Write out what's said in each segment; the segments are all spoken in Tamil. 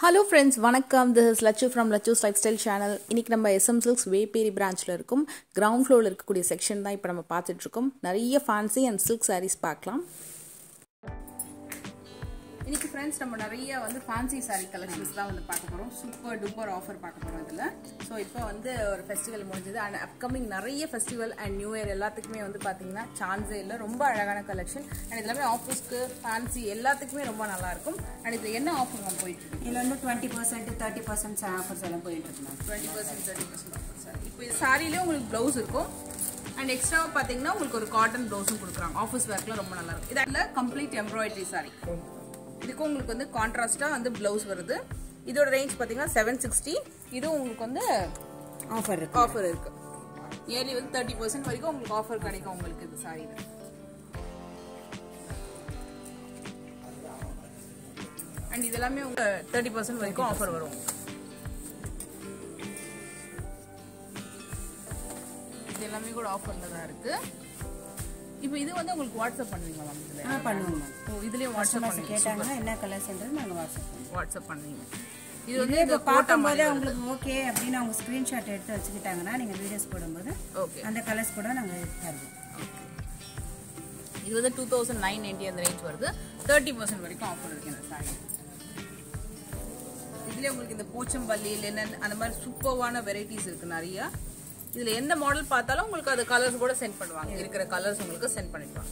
ஹலோ ஃப்ரெண்ட்ஸ் வணக்கம் this is Lachu from Lachu's lifestyle channel இன்னைக்கு நம்ம எஸ்எம் சில்க்ஸ் வேப்பேரி பிரான்ச்சில் இருக்கும் கிரவுண்ட் ஃப்ளோரில் இருக்கக்கூடிய செக்ஷன் தான் இப்போ நம்ம பார்த்துட்டு இருக்கோம் நிறைய ஃபேன்சி அண்ட் சில்க் சாரீஸ் பார்க்கலாம் இன்னைக்கு ஃப்ரெண்ட்ஸ் நம்ம நிறைய வந்து ஃபேன்சி சாரீ கலெக்ஷன்ஸ் தான் வந்து பார்க்க போகிறோம் சூப்பர் டூப்பர் ஆஃபர் பார்க்க போகிறோம் இதில் ஸோ இப்போ வந்து ஒரு ஃபெஸ்டிவல் முடிஞ்சது அண்ட் அப்கமிங் நிறைய ஃபெஸ்டிவல் அண்ட் நியூ இயர் எல்லாத்துக்குமே வந்து பார்த்தீங்கன்னா சான்ஸே இல்லை ரொம்ப அழகான கலெக்ஷன் அண்ட் எல்லாமே ஆஃபீஸ்க்கு ஃபேன்சி எல்லாத்துக்குமே ரொம்ப நல்லா இருக்கும் அண்ட் இதில் என்ன ஆஃபர் நம்ம போயிட்டு இருக்கு இதில் வந்து twenty percent thirty percent offers எல்லாம் போயிட்டு இருக்கு ma'am twenty percent thirty percent offer sir இப்போ இது சாரிலே உங்களுக்கு ப்ளவுஸ் இருக்கும் அண்ட் எக்ஸ்ட்ரா பார்த்தீங்கன்னா உங்களுக்கு ஒரு காட்டன் ப்ளவுஸும் கொடுக்குறாங்க ஆஃபீஸ் ஒர்க்லாம் ரொம்ப நல்லா இருக்கும் இதில் கம்ப்ளீட் எம்ப்ராய்டரி சாரி இதுக்கு உங்களுக்கு வந்து கான்ட்ராஸ்டாக வந்து ப்ளவுஸ் வருது இதோட ரேஞ்ச் பார்த்தீங்கன்னா செவன் சிக்ஸ்டி இதுவும் உங்களுக்கு வந்து ஆஃபர் இருக்கு ஆஃபர் இருக்கு இயர்லி வந்து தேர்ட்டி பர்சன்ட் வரைக்கும் உங்களுக்கு ஆஃபர் கிடைக்கும் உங்களுக்கு இது சாரியில் அண்ட் இது எல்லாமே உங்க தேர்ட்டி பர்சன்ட் வரைக்கும் ஆஃபர் வரும் இது எல்லாமே கூட ஆஃபர்ல தான் இருக்கு இப்போ இது வந்து உங்களுக்கு வாட்ஸ்அப் பண்ணுவீங்களா மேம் இதுல ஆ பண்ணுவோம் மேம் ஓ இதுலயும் வாட்ஸ்அப் கஸ்டமர்ஸ் பண்ணுவீங்க கேட்டாங்கன்னா என்ன கலர்ஸ்ன்றது நாங்கள் வாட்ஸ்அப் பண்ணுவோம் வாட்ஸ்அப் பண்ணுவீங்க இது வந்து இதே இப்போ இந்த கோட்டா பார்க்கும்போது மாதிரி அவங்களுக்கு ஓகே அப்படின்னு அவங்க ஸ்க்ரீன்ஷாட் எடுத்து வச்சுக்கிட்டாங்கன்னா நீங்கள் வீடியோஸ் போடும்போது ஓகே அந்த கலர்ஸ் கூட நாங்கள் தருவோம் இது வந்து டூ தௌசண்ட் நைன் நைன்டி அந்த ரேஞ்ச் வருது தேர்ட்டி பர்சன்ட் வரைக்கும் ஆஃபர் இருக்கு இந்த சாரி இதுலயே உங்களுக்கு இந்த பூச்சம்பள்ளி லெனன் அந்த மாதிரி சூப்பர்வான வெரைட்டிஸ் இருக்கு நிறைய இதுல எந்த மாடல் பார்த்தாலும் உங்களுக்கு அது கலர்ஸ் கூட சென்ட் பண்ணுவாங்க இருக்கிற கலர்ஸ் உங்களுக்கு சென்ட் பண்ணிடுவாங்க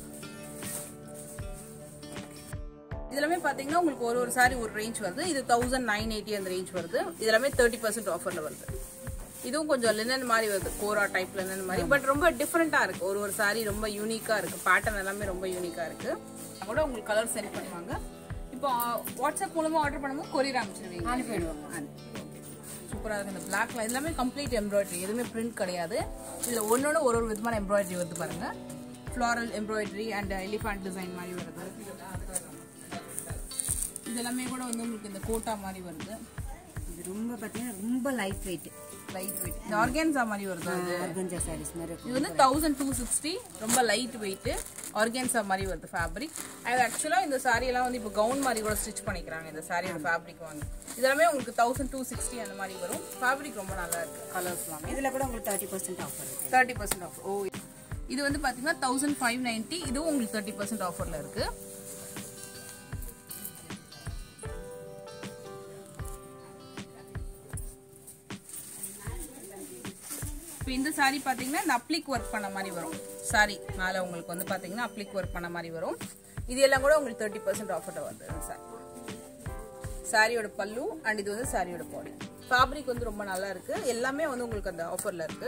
இதெல்லாமே பாத்தீங்கன்னா உங்களுக்கு ஒரு ஒரு சாரி ஒரு ரேஞ்ச் வருது இது தௌசண்ட் நைன் எயிட்டி அந்த ரேஞ்ச் வருது இது எல்லாமே தேர்ட்டி பர்சன்ட் ஆஃபர்ல வருது இதுவும் கொஞ்சம் லினன் மாதிரி வருது கோரா டைப் லினன் மாதிரி பட் ரொம்ப டிஃப்ரெண்டா இருக்கு ஒரு ஒரு சாரி ரொம்ப யூனிக்கா இருக்கு பேட்டர்ன் எல்லாமே ரொம்ப யூனிக்கா இருக்கு கூட உங்களுக்கு கலர் சென்ட் பண்ணுவாங்க இப்போ வாட்ஸ்அப் மூலமா ஆர்டர் பண்ணும்போது கொரியர் அனுப்பிச்சிருவீங்க அனுப்பிடுவோம் சூப்பரா இருக்கு இந்த பிளாக்ல எல்லாமே கம்ப்ளீட் எம்ப்ராய்டரி எதுவுமே பிரிண்ட் கிடையாது இதுல ஒன்னொன்னு ஒரு ஒரு விதமான எம்ப்ராய்டரி வருது பாருங்க floral embroidery and elephant design மாதிரி வருது இது எல்லாமே கூட வந்து உங்களுக்கு இந்த கோட்டா மாதிரி வருது இது ரொம்ப பார்த்தீங்கன்னா ரொம்ப லைட் வெயிட் லைட் வெயிட் இந்த ஆர்கான்ஸா மாதிரி வருது அது ஆர்கஞ்சா சாரீஸ் மாதிரி இருக்கும் இது வந்து தௌசண்ட் டூ சிக்ஸ்டி ரொம்ப லைட் வெயிட் ஆர்கான்ஸா மாதிரி வருது ஃபேப்ரிக் அது ஆக்சுவலாக இந்த saree எல்லாம் வந்து இப்போ கவுன் மாதிரி கூட ஸ்டிச் பண்ணிக்கிறாங்க இந்த சாரியோட ஃபேப்ரிக் வாங்கி இதெல்லாமே உங்களுக்கு தௌசண்ட் டூ சிக்ஸ்டி அந்த மாதிரி வரும் ஃபேப்ரிக் ரொம்ப நல்லா இருக்கு கலர்ஸ் எல்லாமே இதில் கூட உங்களுக்கு தேர்ட்டி பர்சன்ட் ஆஃபர் இருக்கு தேர்ட்டி பர்சன்ட் ஆஃப் ஓ இது வந்து பார்த்தீங்கன்னா தௌசண்ட் ஃபைவ் நைன்ட்டி இதுவும் உங்களுக்கு தேர்ட்டி பர்சன்ட் ஆஃபரில் இருக்கு இப்போ இந்த சாரி பார்த்தீங்கன்னா இந்த அப்ளிக் ஒர்க் பண்ண மாதிரி வரும் சாரி மேலே உங்களுக்கு வந்து பார்த்தீங்கன்னா அப்ளிக் ஒர்க் பண்ண மாதிரி வரும் இது எல்லாம் கூட உங்களுக்கு தேர்ட்டி பர்சன்ட் ஆஃபரில் வருது சார் சாரியோட பல்லு அண்ட் இது வந்து சாரியோட பாடி ஃபேப்ரிக் வந்து ரொம்ப நல்லா இருக்கு எல்லாமே வந்து உங்களுக்கு அந்த ஆஃபர்ல இருக்கு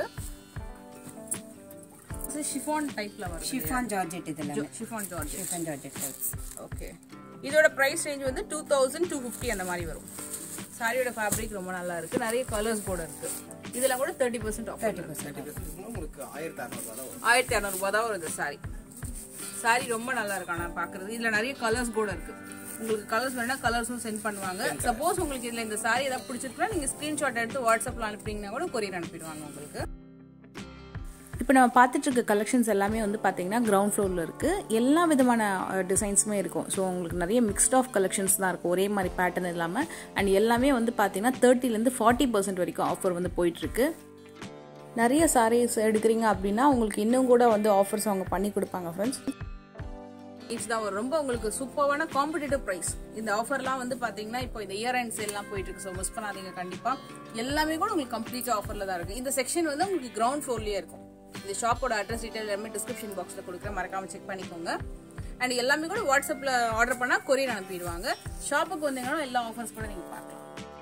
ஷிஃபான் டைப்ல வரும் ஷிஃபான் ஜார்ஜெட் இதில் ஷிஃபான் ஜார்ஜ் ஷிஃபான் ஜார்ஜெட் டைப்ஸ் ஓகே இதோட பிரைஸ் ரேஞ்ச் வந்து டூ தௌசண்ட் டூ ஃபிஃப்டி அந்த மாதிரி வரும் சாரியோட ஃபேப்ரிக் ரொம்ப நல்லா இருக்கு நிறைய கலர்ஸ் கூட இருக்கு இதெல்லாம் கூட thirty percent offer thirty percent உங்களுக்கு ஆயிரத்தி அறநூறுவா தான் வரும் ஆயிரத்தி இரநூறுபா தான் வருது சாரி சாரி ரொம்ப நல்லா இருக்கு ஆனால் பார்க்குறது இதில் நிறைய கலர்ஸ் கூட இருக்கு உங்களுக்கு கலர்ஸ் வேணா கலர்ஸும் சென்ட் பண்ணுவாங்க சப்போஸ் உங்களுக்கு இதில் இந்த சாரி ஏதாவது பிடிச்சிருக்குன்னா நீங்கள் ஸ்க்ரீன்ஷாட் எடுத்து வாட்ஸ்அப்பில் அனுப்புறீங்கன்னா கூட கொரியர் அனுப்பிடுவாங்க உங்களுக்கு இப்போ நம்ம பார்த்துட்டு இருக்க கலெக்ஷன்ஸ் எல்லாமே வந்து பார்த்தீங்கன்னா கிரவுண்ட் ஃப்ளோரில் இருக்குது எல்லா விதமான டிசைன்ஸுமே இருக்கும் ஸோ உங்களுக்கு நிறைய மிக்ஸ்ட் ஆஃப் கலெக்ஷன்ஸ் தான் இருக்கும் ஒரே மாதிரி பேட்டர்ன் இல்லாமல் அண்ட் எல்லாமே வந்து பார்த்தீங்கன்னா தேர்ட்டிலேருந்து ஃபார்ட்டி பர்சன்ட் வரைக்கும் ஆஃபர் வந்து போயிட்டுருக்கு நிறைய சாரீஸ் எடுக்கிறீங்க அப்படின்னா உங்களுக்கு இன்னும் கூட வந்து ஆஃபர்ஸ் அவங்க பண்ணி கொடுப்பாங்க ஃப்ரெண்ட்ஸ் இட்ஸ் தான் ஒரு ரொம்ப உங்களுக்கு சூப்பரான காம்படிட்டிவ் ப்ரைஸ் இந்த ஆஃபர்லாம் வந்து பாத்தீங்கன்னா இப்போ இந்த இயர் அண்ட் சேல்லாம் போயிட்டு இருக்கு ஸோ மிஸ் பண்ணாதீங்க கண்டிப்பா எல்லாமே கூட உங்களுக்கு கம்ப்ளீட் ஆஃபர்ல தான் இருக்கு இந்த செக்ஷன் வந்து உங்களுக்கு கிரவுண்ட் ஃப்ளோர்லயே இருக்கும் இந்த ஷாப்போட அட்ரஸ் டீடைல் எல்லாமே டிஸ்கிரிப்ஷன் பாக்ஸ்ல கொடுக்குறேன் மறக்காம செக் பண்ணிக்கோங்க அண்ட் எல்லாமே கூட வாட்ஸ்அப்ல ஆர்டர் பண்ணா கொரியர் அனுப்பிடுவாங்க ஷாப்புக்கு வந்தீங்கன்னா எல்லா ஆஃபர்ஸ் கூட நீங்க பார்க்கலாம்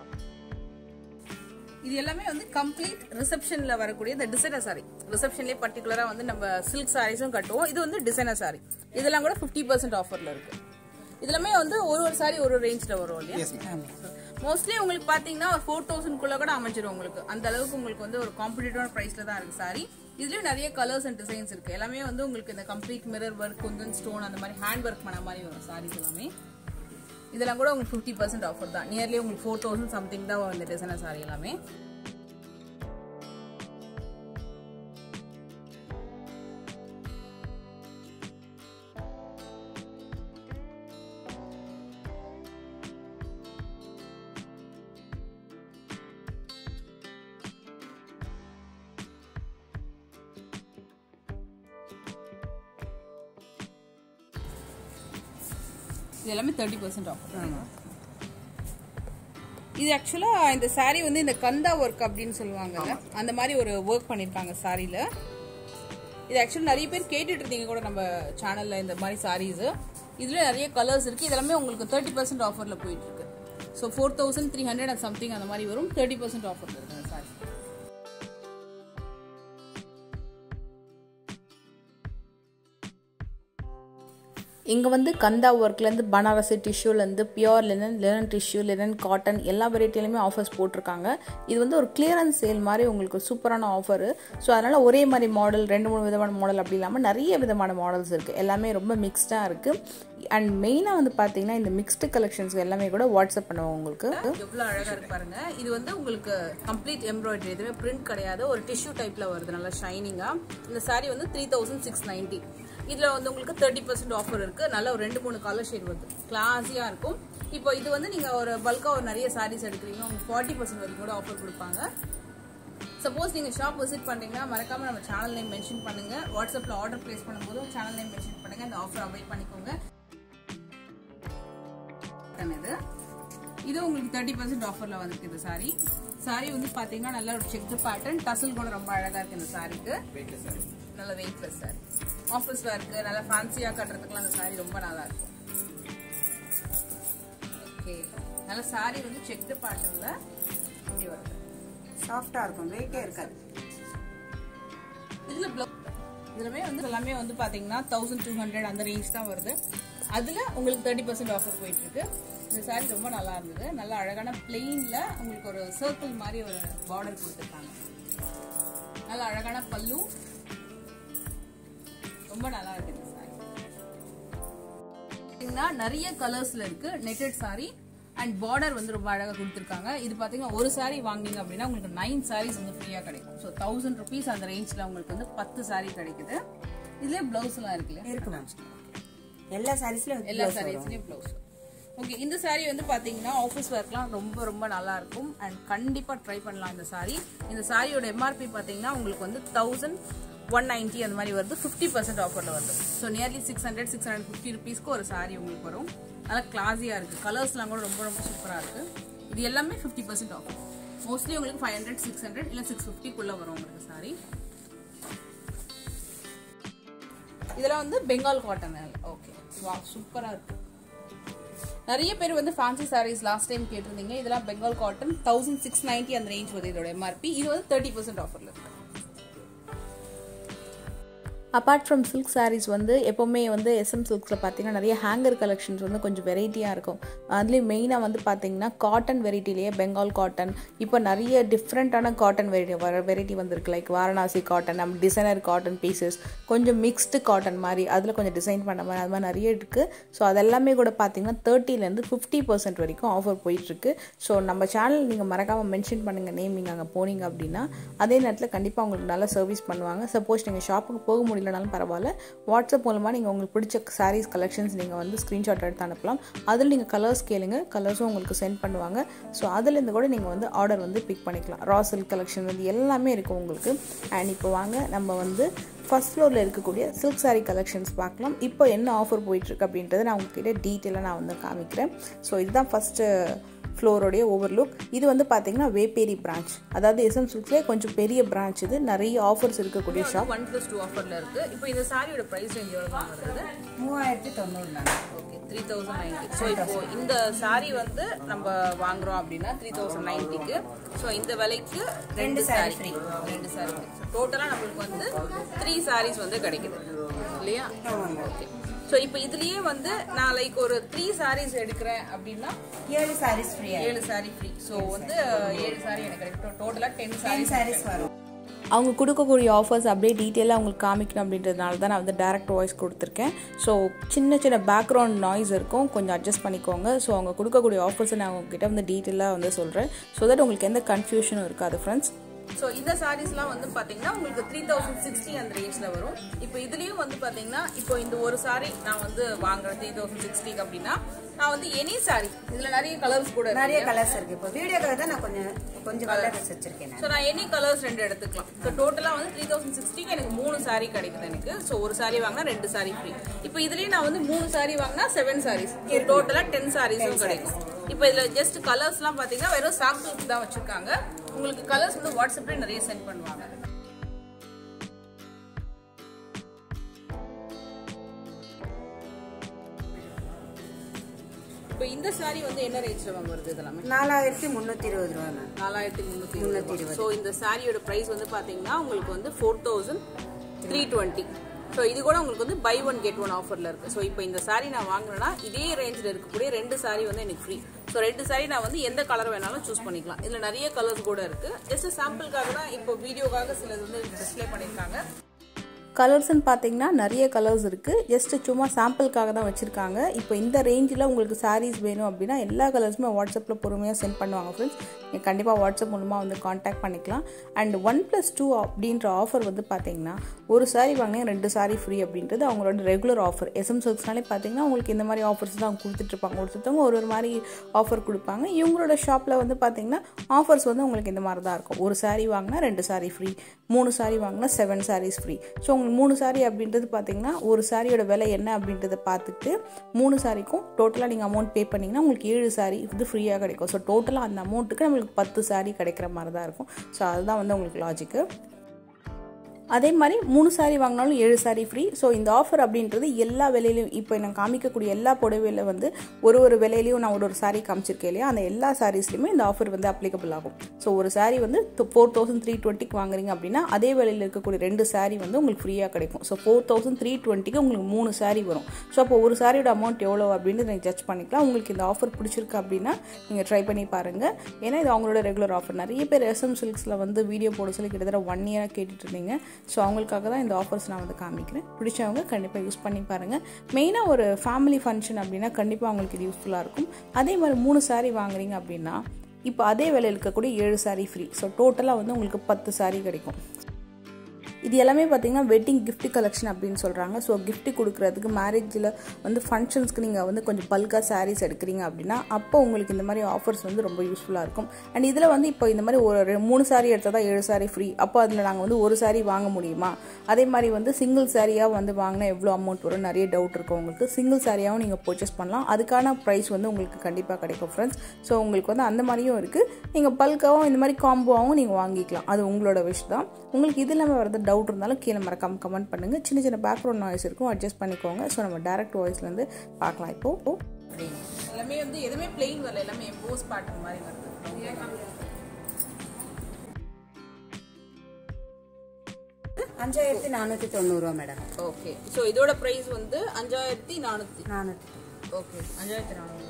இது எல்லாமே வந்து கம்ப்ளீட் ரிசப்ஷன்ல வரக்கூடிய இந்த டிசைனர் சாரி ரிசப்ஷன்லேயே பர்டிகுலரா வந்து நம்ம சில்க் சாரீஸும் கட்டுவோம் இது வந்து டிசைனர் சாரி இதெல்லாம் கூட ஃபிஃப்டி பர்சன்ட் ஆஃபர்ல இருக்கு இதுலமே வந்து ஒரு ஒரு சாரி ஒரு ஒரு ரேஞ்ச்ல வரும் இல்லையா மோஸ்ட்லி உங்களுக்கு பாத்தீங்கன்னா ஒரு ஃபோர் தௌசண்ட் குள்ள கூட அமைஞ்சிரும் உங்களுக்கு அந்த அளவுக்கு உங்களுக்கு வந்து ஒரு காம்படிட்டிவான பிரைஸ்ல தான் இருக்கு சாரி இதுலயும் நிறைய கலர்ஸ் அண்ட் டிசைன்ஸ் இருக்கு எல்லாமே வந்து உங்களுக்கு இந்த complete mirror work kundan stone அந்த மாதிரி ஹேண்ட் ஒர்க் பண்ண மாதிரி வரும் சாரீஸ் எல்லாமே இதெல்லாம் கூட உங்களுக்கு ஃபிஃப்டி பர்சன்ட் ஆஃபர் தான் நியர்லி உங்களுக்கு ஃபோர் தௌசண்ட் சம்திங் தான் வரும் இந்த டிசைனர் சாரி எல்லாமே இது எல்லாமே தேர்ட்டி பர்சன்ட் ஆஃபர் இது ஆக்சுவலாக இந்த saree வந்து இந்த கந்தா ஒர்க் அப்படின்னு சொல்லுவாங்கல்ல அந்த மாதிரி ஒரு ஒர்க் பண்ணியிருக்காங்க சாரியில் இது ஆக்சுவலி நிறைய பேர் கேட்டுட்டு இருந்தீங்க கூட நம்ம சேனலில் இந்த மாதிரி சாரீஸ் இதில் நிறைய கலர்ஸ் இருக்குது இதெல்லாமே உங்களுக்கு தேர்ட்டி பர்சன்ட் ஆஃபரில் போயிட்டு இருக்கு so four thousand three hundred and something அந்த மாதிரி வரும் தேர்ட்டி பர்சன்ட் ஆஃபரில் இருக்குது அந்த சாரி இங்கே வந்து கந்தா ஒர்க்லேருந்து பனாரசி டிஷ்யூலேருந்து pure linen linen tissue linen cotton எல்லா வெரைட்டிலையுமே ஆஃபர்ஸ் போட்டிருக்காங்க இது வந்து ஒரு கிளியரன்ஸ் சேல் மாதிரி உங்களுக்கு சூப்பரான ஆஃபரு ஸோ அதனால் ஒரே மாதிரி மாடல் ரெண்டு மூணு விதமான மாடல் அப்படி இல்லாமல் நிறைய விதமான மாடல்ஸ் இருக்குது எல்லாமே ரொம்ப மிக்ஸ்டாக இருக்குது அண்ட் மெயினாக வந்து பார்த்தீங்கன்னா இந்த மிக்ஸ்டு கலெக்ஷன்ஸ் எல்லாமே கூட வாட்ஸ்அப் பண்ணுவோம் உங்களுக்கு எவ்வளோ அழகாக இருக்கு பாருங்க இது வந்து உங்களுக்கு கம்ப்ளீட் எம்ப்ராய்டரி எதுவுமே பிரிண்ட் கிடையாது ஒரு டிஷ்யூ டைப்பில் வருது நல்லா ஷைனிங்காக இந்த saree வந்து த்ரீ தௌசண்ட் சிக்ஸ் நைன்ட்டி இதில் வந்து உங்களுக்கு தேர்ட்டி பர்சன்ட் ஆஃபர் இருக்குது நல்ல ஒரு ரெண்டு மூணு கலர் ஷேட் வருது கிளாஸியாக இருக்கும் இப்போ இது வந்து நீங்கள் ஒரு பல்காக ஒரு நிறைய சாரீஸ் எடுக்கிறீங்க உங்களுக்கு ஃபார்ட்டி பர்சன்ட் வரைக்கும் கூட ஆஃபர் கொடுப்பாங்க சப்போஸ் நீங்கள் ஷாப் விசிட் பண்ணுறீங்கன்னா மறக்காமல் நம்ம சேனல் நேம் மென்ஷன் பண்ணுங்கள் வாட்ஸ்அப்பில் ஆர்டர் ப்ளேஸ் பண்ணும்போது சேனல் நேம் மென்ஷன் பண்ணுங்கள் இந்த ஆஃபர் அவைல் பண்ணிக்கோங்க இது இது உங்களுக்கு தேர்ட்டி பர்சன்ட் ஆஃபரில் வந்துருக்கு இந்த சாரி சாரி வந்து பார்த்தீங்கன்னா நல்ல ஒரு செக் பேட்டர்ன் டசல் கூட ரொம்ப அழகாக இருக்கு இந்த சாரிக்கு வெயிட்லெஸ் சாரி நல்ல வெயிட்லெஸ் சாரி ஆஃபீஸ் இருக்கு நல்ல ஃபேன்சியாக கட்டுறதுக்குலாம் அந்த சாரி ரொம்ப நல்லா இருக்கும் ஓகே நல்ல சாரி வந்து செக்டு பேட்டர்னில் இப்படி வருது சாஃப்டாக இருக்கும் வெயிட்டே இருக்காது இதுல ப்ளவு இதுலமே வந்து எல்லாமே வந்து பாத்தீங்கன்னா தௌசண்ட் டூ ஹண்ட்ரட் அந்த ரேஞ்ச் தான் வருது அதுல உங்களுக்கு தேர்ட்டி பர்சன்ட் ஆஃபர் போயிட்டு இருக்கு இந்த saree ரொம்ப நல்லா இருந்தது நல்லா அழகான பிளெயின்ல உங்களுக்கு ஒரு சர்க்கிள் மாதிரி ஒரு பார்டர் கொடுத்துருக்காங்க நல்ல அழகான பல்லு ரொம்ப நல்லா இருக்கு இந்த saree பாத்தீங்கன்னா நிறைய கலர்ஸ்ல இருக்கு நெட்டட் saree அண்ட் பார்டர் வந்து ரொம்ப அழகா கொடுத்துருக்காங்க இது பாத்தீங்கன்னா ஒரு saree வாங்குனீங்க அப்படின்னா உங்களுக்கு நைன் sarees வந்து ஃப்ரீயா கிடைக்கும் ஸோ தௌசண்ட் ருபீஸ் அந்த ரேஞ்ச்ல உங்களுக்கு வந்து பத்து saree கிடைக்குது இதுலயே பிளவுஸ் எல்லாம் இருக்கு இல்லையா இருக்கு மேம் எல்லா சாரீஸ்லையும் எல்லா சாரீஸ்லயும் பிளவுஸ் ஓகே இந்த saree வந்து பாத்தீங்கன்னா ஆஃபீஸ் ஒர்க்லாம் ரொம்ப ரொம்ப நல்லா இருக்கும் அண்ட் கண்டிப்பா ட்ரை பண்ணலாம் இந்த saree இந்த சாரியோட எம்ஆர்பி பாத்தீங்கன்னா உங்களுக்கு வந்து தௌசண்ட் ஒன் நைன்ட்டி அந்த மாதிரி வருது ஃபிஃப்டி பர்சன்ட் ஆஃபரில் வருது so nearly six hundred six hundred fifty ருபீஸ்க்கு ஒரு saree உங்களுக்கு வரும் நல்லா கிளாஸியாக இருக்குது கலர்ஸ்லாம் கூட ரொம்ப ரொம்ப சூப்பராக இருக்குது இது எல்லாமே ஃபிஃப்டி பர்சன்ட் ஆஃபர் மோஸ்ட்லி உங்களுக்கு ஃபைவ் ஹண்ட்ரட் சிக்ஸ் ஹண்ட்ரட் இல்லை சிக்ஸ் ஃபிஃப்டிக்குள்ளே வரும் உங்களுக்கு saree இதெல்லாம் வந்து பெங்கால் காட்டன் ஓகே வா சூப்பராக இருக்கு நிறைய பேர் வந்து ஃபேன்சி சாரீஸ் லாஸ்ட் டைம் கேட்டிருந்தீங்க இதெல்லாம் Bengal cotton thousand six ninety அந்த ரேஞ்ச் வருது இதோட எம்ஆர்பி இது வந்து தேர்ட்டி பர்சன்ட் ஆஃபரில் இருக்கு அப்பார்ட் ஃப்ரம் சில்க் sarees வந்து எப்போவுமே வந்து எஸ்எம் சில்க்ஸில் பார்த்தீங்கன்னா நிறைய ஹேங்கர் கலெக்ஷன்ஸ் வந்து கொஞ்சம் வெரைட்டியாக இருக்கும் அதுலேயும் மெயினாக வந்து பார்த்தீங்கன்னா காட்டன் வெரைட்டிலேயே பெங்கால் காட்டன் இப்போ நிறைய டிஃப்ரெண்ட்டான காட்டன் வெரைட்டி வர வெரைட்டி வந்திருக்கு லைக் வாரணாசி காட்டன் நம்ம டிசைனர் காட்டன் பீசஸ் கொஞ்சம் மிக்ஸ்டு காட்டன் மாதிரி அதில் கொஞ்சம் டிசைன் பண்ண மாதிரி அது மாதிரி நிறைய இருக்குது ஸோ அதெல்லாமே கூட பார்த்தீங்கன்னா தேர்ட்டிலேருந்து ஃபிஃப்டி பர்சன்ட் வரைக்கும் ஆஃபர் போயிட்டுருக்கு ஸோ நம்ம சேனல் நீங்கள் மறக்காமல் மென்ஷன் பண்ணுங்கள் நேம் நீங்கள் அங்கே போனீங்க அப்படின்னா அதே நேரத்தில் கண்டிப்பாக உங்களுக்கு நல்ல சர்வீஸ் பண்ணுவாங்க சப்போஸ் நீங்கள் ஷாப்புக்கு போக முடியலனாலும் பரவாயில்ல வாட்ஸ்அப் மூலமாக நீங்கள் உங்களுக்கு பிடிச்ச சாரீஸ் கலெக்ஷன்ஸ் நீங்கள் வந்து ஸ்க்ரீன்ஷாட் எடுத்து அனுப்பலாம் அதில் நீங்கள் கலர்ஸ் கேளுங்க கலர்ஸும் உங்களுக்கு சென்ட் பண்ணுவாங்க ஸோ அதுலேருந்து கூட நீங்கள் வந்து ஆர்டர் வந்து பிக் பண்ணிக்கலாம் ரா சில்க் கலெக்ஷன் வந்து எல்லாமே இருக்கும் உங்களுக்கு அண்ட் இப்போ வாங்க நம்ம வந்து ஃபஸ்ட் ஃப்ளோரில் இருக்கக்கூடிய சில்க் saree கலெக்ஷன்ஸ் பார்க்கலாம் இப்போ என்ன ஆஃபர் போயிட்டுருக்கு அப்படின்றத நான் உங்ககிட்ட டீட்டெயிலாக நான் வந்து காமிக்கிறேன் ஸோ இதுதான் ஃபஸ்ட்டு ஃப்ளோரோடைய ஓவர்லுக் இது வந்து பார்த்தீங்கன்னா வேப்பேரி பிரான்ச் அதாவது எஸ்எம் சில்க்ஸ்லேயே கொஞ்சம் பெரிய பிரான்ச் இது நிறைய ஆஃபர்ஸ் இருக்கக்கூடிய ஷாப் ஒன் ப்ளஸ் டூ ஆஃபரில் இருக்கு இப்போ இந்த சாரியோட ப்ரைஸ் ரேஞ்ச் எவ்வளோ தான் வருது மூவாயிரத்தி தொண்ணூறு ma'am okay three thousand ninety so இப்போ இந்த சாரி வந்து நம்ம வாங்குறோம் அப்படின்னா த்ரீ தௌசண்ட் நைன்ட்டிக்கு ஸோ இந்த விலைக்கு ரெண்டு சாரி ஃப்ரீ ரெண்டு சாரி ஃப்ரீ டோட்டலாக நம்மளுக்கு வந்து த்ரீ சாரீஸ் வந்து கிடைக்குது இல்லையா ஓகே ஸோ இப்போ இதுலயே வந்து நான் லைக் ஒரு த்ரீ சாரீஸ் எடுக்கிறேன் அப்படின்னா ஏழு சாரீஸ் ஃப்ரீயா ஏழு சாரி ஃப்ரீ ஸோ வந்து ஏழு சாரி எனக்கு கிடைக்கும் டோட்டலாக டென் டென் சாரீஸ் சாரீஸ் வரும் அவங்க கொடுக்கக்கூடிய ஆஃபர்ஸ் அப்படியே டீட்டெயிலாக உங்களுக்கு காமிக்கணும் அப்படின்றதுனால தான் நான் வந்து டேரக்ட் வாய்ஸ் கொடுத்துருக்கேன் ஸோ சின்ன சின்ன பேக்ரவுண்ட் நாய்ஸ் இருக்கும் கொஞ்சம் அட்ஜஸ்ட் பண்ணிக்கோங்க ஸோ அவங்க கொடுக்கக்கூடிய ஆஃபர்ஸை நான் உங்ககிட்ட வந்து டீட்டெயிலாக வந்து சொல்கிறேன் ஸோ தட் உங்களுக்கு எந்த கன்ஃபியூஷனும் இருக்காது ஃப்ரெண்ட்ஸ் ஸோ இந்த சாரீஸ்லாம் வந்து பார்த்தீங்கன்னா உங்களுக்கு த்ரீ தௌசண்ட் சிக்ஸ்டி அந்த ரேஞ்சில் வரும் இப்போ இதுலேயும் வந்து பார்த்தீங்கன்னா இப்போ இந்த ஒரு சாரி நான் வந்து வாங்குறேன் த்ரீ தௌசண்ட் சிக்ஸ்டிக்கு அப்படின்னா நான் வந்து எனி சாரி இதில் நிறைய கலர்ஸ் கூட நிறைய இருக்கு கலர்ஸ் இருக்கு இப்போ வீடியோக்காக தான் நான் கொஞ்சம் கொஞ்சம் கலர்ஸ் வச்சிருக்கேன் நான் ஸோ நான் எனி கலர்ஸ் ரெண்டு எடுத்துக்கலாம் ஸோ டோட்டலாக வந்து த்ரீ தௌசண்ட் சிக்ஸ்டிக்கு எனக்கு மூணு சாரி கிடைக்குது எனக்கு ஸோ ஒரு சாரி வாங்கினா ரெண்டு சாரி ஃப்ரீ இப்போ இதுலேயே நான் வந்து மூணு சாரி வாங்கினா செவன் சாரீஸ் டோட்டலாக டென் சாரீஸும் கிடைக்கும் இப்போ இதில் ஜஸ்ட் கலர்ஸ்லாம் பார்த்தீங்கன்னா வெறும் சாம்பிளுக்கு தான் வச்சுருக்காங்க உங்களுக்கு கலர்ஸ் வந்து வாட்ஸ்அப்லேயே நிறைய சென்ட் பண்ணுவாங்க இப்போ இந்த சாரி வந்து என்ன ரேஞ்சில் மேம் வருது இதெல்லாமே நாலாயிரத்தி முந்நூற்றி இருபது ரூபா மேம் நாலாயிரத்தி முந்நூற்றி இருபது ஸோ இந்த சாரியோட ப்ரைஸ் வந்து பார்த்தீங்கன்னா உங்களுக்கு வந்து four thousand three twenty so இது கூட உங்களுக்கு வந்து பை ஒன் கெட் ஒன் ஆஃபரில் இருக்குது ஸோ இப்போ இந்த சாரி நான் வாங்கினேன்னா இதே ரேஞ்சில் இருக்கக்கூடிய ரெண்டு சாரி வந்து எனக்கு ஃப்ரீ ஸோ ரெண்டு சாரி நான் வந்து எந்த கலர் வேணாலும் சூஸ் பண்ணிக்கலாம் இதில் நிறைய கலர்ஸ் கூட இருக்குது ஜஸ்ட் சாம்பிளுக்காக தான் இப்போ வீடியோக்காக சிலது வந்து டிஸ்ப்ளே பண்ணியிருக்காங்க கலர்ஸ்னு பார்த்தீங்கன்னா நிறைய கலர்ஸ் இருக்குது ஜஸ்ட் சும்மா சாம்பிளுக்காக தான் வச்சுருக்காங்க இப்போ இந்த ரேஞ்சில் உங்களுக்கு சாரீஸ் வேணும் அப்படின்னா எல்லா கலர்ஸுமே வாட்ஸ்அப்பில் பொறுமையாக சென்ட் பண்ணுவாங்க ஃப்ரெண்ட்ஸ் நீங்கள் கண்டிப்பாக வாட்ஸ்அப் மூலமாக வந்து காண்டாக்ட் பண்ணிக்கலாம் அண்ட் ஒன் ப்ளஸ் டூ அப்படின்ற ஆஃபர் வந்து பார்த்தீங்கன்னா ஒரு சாரீ வாங்கினா ரெண்டு சாரீ ஃப்ரீ அப்படின்றது அவங்களோட ரெகுலர் ஆஃபர் எஸ்எம் சில்க்ஸ்னாலே பார்த்தீங்கன்னா உங்களுக்கு இந்த மாதிரி ஆஃபர்ஸ் தான் கொடுத்துட்ருப்பாங்க ஒருத்தவங்க ஒரு ஒரு மாதிரி ஆஃபர் கொடுப்பாங்க இவங்களோட ஷாப்பில் வந்து பார்த்தீங்கன்னா ஆஃபர்ஸ் வந்து உங்களுக்கு இந்த மாதிரி தான் இருக்கும் ஒரு சாரீ வாங்கினா ரெண்டு சாரீ ஃப்ரீ மூணு சாரீ வாங்கினா செவன் சாரீஸ் ஃப்ரீ ஸோ உங்களுக்கு மூணு சாரீ அப்படின்றது பார்த்தீங்கன்னா ஒரு சாரியோட விலை என்ன அப்படின்றத பார்த்துட்டு மூணு சாரிக்கும் டோட்டலாக நீங்கள் அமௌண்ட் பே பண்ணிங்கன்னா உங்களுக்கு ஏழு சாரீ இது ஃப்ரீயாக கிடைக்கும் ஸோ டோட்டலாக அந்த அமௌண்ட்டுக்கு நம்மளுக்கு பத்து சாரீ கிடைக்கிற மாதிரி தான் இருக்கும் ஸோ அதுதான் வந்து உங்களுக்கு லாஜிக்கு அதே மாதிரி மூணு சாரீ வாங்கினாலும் ஏழு சாரீ ஃப்ரீ ஸோ இந்த ஆஃபர் அப்படின்றது எல்லா விலையிலையும் இப்போ நான் காமிக்கக்கூடிய எல்லா புடவையில் வந்து ஒரு ஒரு விலையிலையும் நான் ஒரு ஒரு சாரீ காமிச்சிருக்கேன் இல்லையா அந்த எல்லா சாரீஸ்லையுமே இந்த ஆஃபர் வந்து அப்ளிகபிள் ஆகும் ஸோ ஒரு சாரீ வந்து ஃபோர் தௌசண்ட் த்ரீ டுவெண்ட்டிக்கு வாங்குறீங்க அப்படின்னா அதே விலையில் இருக்கக்கூடிய ரெண்டு சாரீ வந்து உங்களுக்கு ஃப்ரீயாக கிடைக்கும் ஸோ ஃபோர் தௌசண்ட் த்ரீ டுவெண்ட்டிக்கு உங்களுக்கு மூணு சாரீ வரும் ஸோ அப்போ ஒரு சாரியோட அமௌண்ட் எவ்வளோ அப்படின்னு நீங்கள் ஜட்ஜ் பண்ணிக்கலாம் உங்களுக்கு இந்த ஆஃபர் பிடிச்சிருக்கு அப்படின்னா நீங்கள் ட்ரை பண்ணி பாருங்கள் ஏன்னா இது அவங்களோட ரெகுலர் ஆஃபர் நிறைய பேர் எஸ்எம் சில்க்ஸில் வந்து வீடியோ போட சொல்லி கிட்டத்தட்ட ஒன் இயராக கேட்டுட்டு இருந்தீங்க ஸோ அவங்களுக்காக தான் இந்த ஆஃபர்ஸ் நான் வந்து காமிக்கிறேன் பிடிச்சவங்க கண்டிப்பாக யூஸ் பண்ணி பாருங்கள் மெயினாக ஒரு ஃபேமிலி ஃபங்க்ஷன் அப்படின்னா கண்டிப்பாக அவங்களுக்கு இது யூஸ்ஃபுல்லாக இருக்கும் அதே மாதிரி மூணு சாரீ வாங்குறீங்க அப்படின்னா இப்போ அதே விலையில் இருக்கக்கூடிய ஏழு சாரீ ஃப்ரீ ஸோ டோட்டலாக வந்து உங்களுக்கு பத்து சாரீ கிடைக்கும் இது எல்லாமே பார்த்தீங்கன்னா வெட்டிங் gift கலெக்ஷன் அப்படின்னு சொல்கிறாங்க ஸோ gift கொடுக்குறதுக்கு மேரேஜில் வந்து ஃபங்க்ஷன்ஸ்க்கு நீங்கள் வந்து கொஞ்சம் பல்காக சாரீஸ் எடுக்கிறீங்க அப்படின்னா அப்போ உங்களுக்கு இந்த மாதிரி ஆஃபர்ஸ் வந்து ரொம்ப யூஸ்ஃபுல்லாக இருக்கும் அண்ட் இதில் வந்து இப்போ இந்த மாதிரி ஒரு ரெ- மூணு சாரீ எடுத்தால் தான் ஏழு சாரீ ஃப்ரீ அப்போ அதில் நாங்கள் வந்து ஒரு சாரீ வாங்க முடியுமா அதே மாதிரி வந்து சிங்கிள் சாரியாக வந்து வாங்கினா எவ்வளோ அமௌண்ட் வரும் நிறைய டவுட் இருக்கும் உங்களுக்கு சிங்கிள் சாரியாகவும் நீங்கள் பர்ச்சேஸ் பண்ணலாம் அதுக்கான ப்ரைஸ் வந்து உங்களுக்கு கண்டிப்பாக கிடைக்கும் ஃப்ரெண்ட்ஸ் ஸோ உங்களுக்கு வந்து அந்த மாதிரியும் இருக்குது நீங்கள் பல்காகவும் இந்த மாதிரி காம்போவாகவும் நீங்கள் வாங்கிக்கலாம் அது உங்களோட விஷ் தான் உங்களுக்கு இது இல்லாமல் வரது டவுட் இருந்தாலும் கீழே மறக்காம கமெண்ட் பண்ணுங்கள் சின்ன சின்ன பேக்ரவுண்ட் நாய்ஸ் இருக்கும் அட்ஜஸ்ட் பண்ணிக்கோங்க ஸோ நம்ம டேரக்ட் வாய்ஸ்லேருந்து பார்க்கலாம் இப்போ எல்லாமே வந்து எதுவுமே பிளெயின் வரல எல்லாமே எம்போஸ் பேட்டர்ன் மாதிரி வருது அஞ்சாயிரத்தி நானூற்றி தொண்ணூறுரூவா மேடம் ஓகே ஸோ இதோட ப்ரைஸ் வந்து அஞ்சாயிரத்தி நானூற்றி நானூற்றி ஓகே அஞ்சாயிரத்தி நானூறு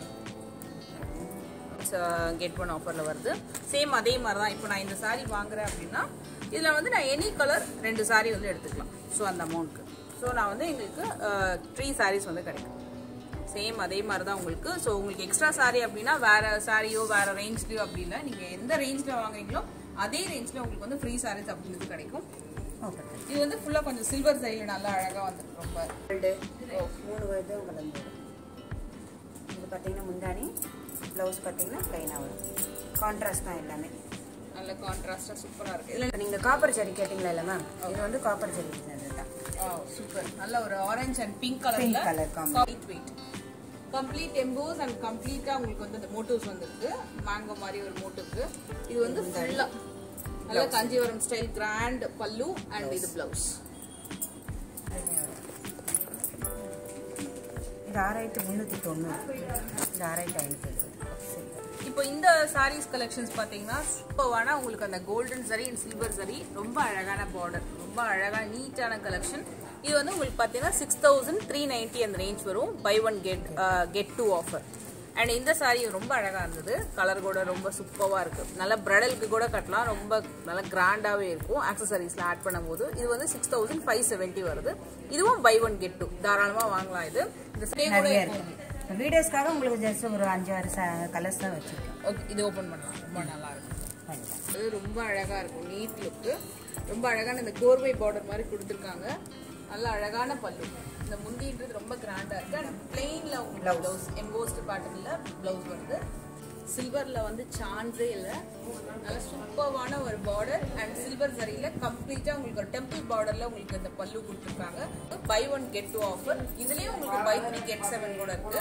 கெட் ஒன் ஆஃபரில் வருது சேம் அதே மாதிரி தான் இப்போ நான் இந்த saree வாங்குறேன் அப்படின்னா இதில் வந்து நான் எனி கலர் ரெண்டு saree வந்து எடுத்துக்கலாம் ஸோ அந்த அமௌண்ட்க்கு ஸோ நான் வந்து எங்களுக்கு த்ரீ sarees வந்து கிடைக்கும் சேம் அதே மாதிரி தான் உங்களுக்கு ஸோ உங்களுக்கு எக்ஸ்ட்ரா saree அப்படின்னா வேற சாரியோ வேற ரேஞ்ச்லையோ அப்படி இல்லை நீங்கள் எந்த ரேஞ்சில் வாங்குறீங்களோ அதே ரேஞ்சில் உங்களுக்கு வந்து ஃப்ரீ sarees அப்படின்றது கிடைக்கும் ஓகே இது வந்து ஃபுல்லாக கொஞ்சம் சில்வர் சைடில் நல்லா அழகாக வந்துருக்கு ரொம்ப ரெண்டு மூணு வருடம் கலந்து இது பார்த்தீங்கன்னா முந்தானி ப்ளவுஸ் பார்த்தீங்கன்னா ப்ளைனாக வரும் கான்ட்ராஸ்ட் தான் எல்லாமே நல்ல கான்ட்ராஸ்டாக சூப்பராக இருக்குது இதில் இப்போ நீங்கள் காப்பர் ஜரி கேட்டிங்களா இல்லை மேம் இது வந்து காப்பர் ஜரி தான் சூப்பர் நல்ல ஒரு ஆரஞ்சு அண்ட் பிங்க் கலர்ல Pink colour combo. Light weight complete emboss and கம்ப்ளீட்டா உங்களுக்கு வந்து அந்த மோட்டிவ்ஸ் வந்துருக்கு மேங்கோ மாதிரி ஒரு மோட்டிவ்க்கு இது வந்து ஃபுல்லா நல்ல Kanchipuram style grand pallu and இது பிளவுஸ் இது ஆறாயிரத்தி முந்நூற்றி தொண்ணூறு இது ஆறாயிரத்தி ஐநூற்றி எழுபது இப்போ இந்த சாரீஸ் கலெக்ஷன்ஸ் பார்த்தீங்கன்னா சூப்பரான உங்களுக்கு அந்த கோல்டன் சரி அண்ட் சில்வர் சரி ரொம்ப அழகான பார்டர் ரொம்ப அழகான நீட்டான கலெக்ஷன் இது வந்து உங்களுக்கு பார்த்தீங்கன்னா சிக்ஸ் தௌசண்ட் த்ரீ நைன்ட்டி அந்த ரேஞ்ச் வரும் buy one get get two offer and இந்த சாரீ ரொம்ப அழகாக இருந்தது கலர் கூட ரொம்ப சூப்பராக இருக்குது நல்ல பிரைடலுக்கு கூட கட்டலாம் ரொம்ப நல்ல கிராண்டாகவே இருக்கும் ஆக்சசரிஸில் ஆட் பண்ணும்போது இது வந்து சிக்ஸ் தௌசண்ட் ஃபைவ் செவன்ட்டி வருது இதுவும் பை ஒன் கெட் டூ தாராளமாக வாங்கலாம் இது இந்த ஸ்டே கூட நிறைய இருக்கும் இருக்கு வீடியோஸ்க்காக உங்களுக்கு ஜஸ்ட் ஒரு அஞ்சு ஆறு கலர்ஸ் தான் வச்சுருக்கேன் ஓகே இது ஓப்பன் பண்ணலாம் ரொம்ப நல்லா இருக்கும் கண்டிப்பாக அது ரொம்ப அழகா இருக்கும் நீட் லுக்கு ரொம்ப அழகான இந்த கோர்வை பார்டர் மாதிரி கொடுத்துருக்காங்க நல்ல அழகான பல்லு இந்த முந்தின்றது ரொம்ப கிராண்டா இருக்கு அண்ட் பிளெயின்ல உங்களுக்கு ப்ளவுஸ் எம்போஸ்ட் பேட்டர்ன்ல ப்ளவுஸ் வருது சில்வர்ல வந்து சான்ஸே இல்லை நல்ல சூப்பர்வான ஒரு பார்டர் அண்ட் சில்வர் சரியில கம்ப்ளீட்டா உங்களுக்கு ஒரு டெம்பிள் பார்டர்ல உங்களுக்கு இந்த பல்லு கொடுத்துருக்காங்க buy one get two offer இதுலயும் உங்களுக்கு பை த்ரீ கெட் செவன் கூட இருக்கு